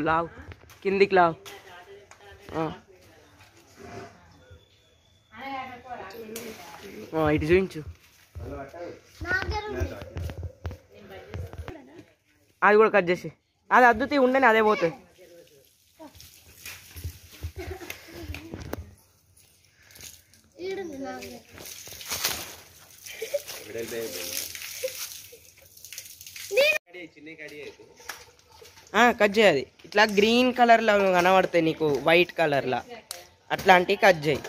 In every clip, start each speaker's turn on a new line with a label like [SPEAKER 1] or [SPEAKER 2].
[SPEAKER 1] లావు కిందికి లావు ఆ. ఆ, ఇటు చూపించు అది కూడా కట్ చేసి అది అద్దుతీ ఉండని అదే పోతుంది ఆ, కట్ చేయాలి ఇట్లా గ్రీన్ కలర్లో కనబడతాయి నీకు వైట్ కలర్లా అట్లాంటివి కట్ చేయి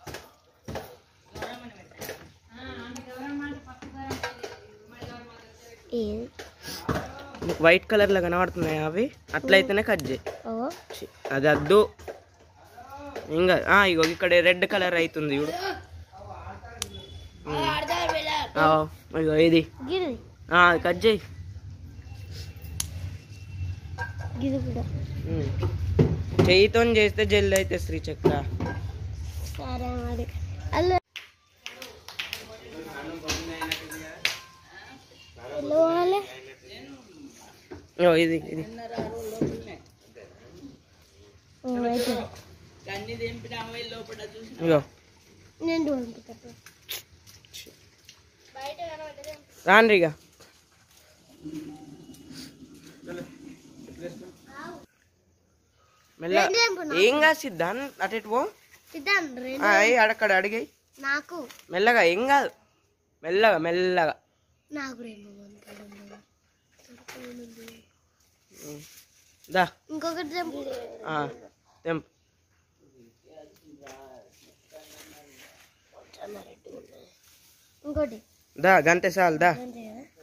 [SPEAKER 1] నీకు వైట్ కలర్లో కనబడుతున్నాయి అవి అట్లయితేనే కట్ చేయి ఛీ, అది అద్దు ఇంకా ఆ, ఇగో ఇక్కడ రెడ్ కలర్ అవుతుంది చూడు ఉమ్. ఆ, ఇగో ఇది
[SPEAKER 2] గిరి
[SPEAKER 1] ఆ, అది కట్ చేయి
[SPEAKER 2] గిరి కూడా
[SPEAKER 1] ఉమ్. చెయ్యితో చేస్తే జల్ది అయితే శ్రీచక్ర
[SPEAKER 2] సరే మరి అల్ల ఎల్లు పోవాలి
[SPEAKER 1] ఇగో ఇది ఇది
[SPEAKER 2] ఓ, అయితే.
[SPEAKER 1] ఇగో
[SPEAKER 2] నేను పంపుతా
[SPEAKER 1] రాండ్రి ఇక మెల్ల ఏం కాదు సిద్ధాన్ అటు ఇటు పో
[SPEAKER 2] సిద్ధాంత్ రెండు
[SPEAKER 1] ఆ, అయ్యి అడక్కడ అడిగాయి
[SPEAKER 2] నాకు
[SPEAKER 1] మెల్లగా ఏం కాదు మెల్లగా మెల్లగా
[SPEAKER 2] నాకు రెండు వందలు
[SPEAKER 1] ఉమ్. దా
[SPEAKER 2] ఇంకొకటి తెంపు
[SPEAKER 1] ఆ, తెంపు
[SPEAKER 2] ఇంకోటి
[SPEAKER 1] దా గంతే చాలు దా
[SPEAKER 2] అంతే కదా